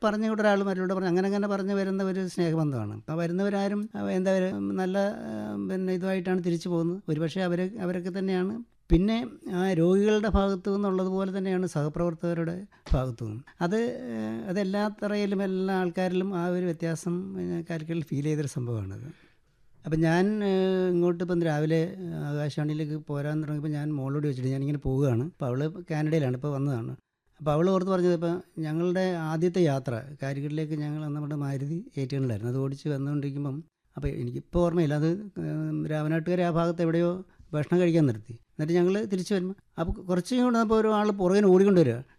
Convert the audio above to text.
പറഞ്ഞു കൂടെ ഒരാൾ മറ്റോട് പറഞ്ഞു അങ്ങനെ അങ്ങനെ പറഞ്ഞു വരുന്ന ഒരു സ്നേഹബന്ധമാണ് അപ്പോൾ വരുന്നവരാരും അവ എന്താ പറയുക നല്ല ആ, പിന്നെ ഇതുമായിട്ടാണ് തിരിച്ചു പോകുന്നത് ഒരുപക്ഷെ അവർ അവരൊക്കെ തന്നെയാണ് പിന്നെ ആ രോഗികളുടെ ഭാഗത്തു നിന്നുള്ളതുപോലെ തന്നെയാണ് സഹപ്രവർത്തകരുടെ ഭാഗത്തു നിന്നും അത് ഏഹ്, അതെല്ലാ തറയിലും എല്ലാ ആൾക്കാരിലും ആ ഒരു വ്യത്യാസം കാലിക്കൽ ഫീൽ ചെയ്തൊരു സംഭവമാണത് അപ്പം ഞാൻ ഏഹ്, ഇങ്ങോട്ട് ഇപ്പം രാവിലെ ഏഹ്, ആകാശവാണിയിലേക്ക് പോരാൻ തുടങ്ങിയപ്പോൾ ഞാൻ മോളോട് വെച്ചിട്ട് ഞാനിങ്ങനെ പോവുകയാണ് അപ്പോൾ അവൾ കാനഡയിലാണ് ഇപ്പോൾ വന്നതാണ് അപ്പോൾ അവൾ ഓർത്ത് പറഞ്ഞത് ഇപ്പം ഞങ്ങളുടെ ആദ്യത്തെ യാത്ര കാരിക്കലിലേക്ക് ഞങ്ങൾ അന്ന് നമ്മുടെ മാരുതി ഏറ്റുകളിലായിരുന്നു അത് ഓടിച്ച് വന്നുകൊണ്ടിരിക്കുമ്പം അപ്പോൾ എനിക്കിപ്പോൾ ഓർമ്മയില്ല അത് ഏഹ്, രാമനാട്ടുകര ആ ഭാഗത്ത് എവിടെയോ ഭക്ഷണം കഴിക്കാൻ നിർത്തി എന്നിട്ട് ഞങ്ങൾ തിരിച്ചു വരുമ്പോൾ അപ്പോൾ കുറച്ച് കൂടെ അപ്പോൾ ഒരു ആൾ പുറകിന് ഓടിക്കൊണ്ട് വരിക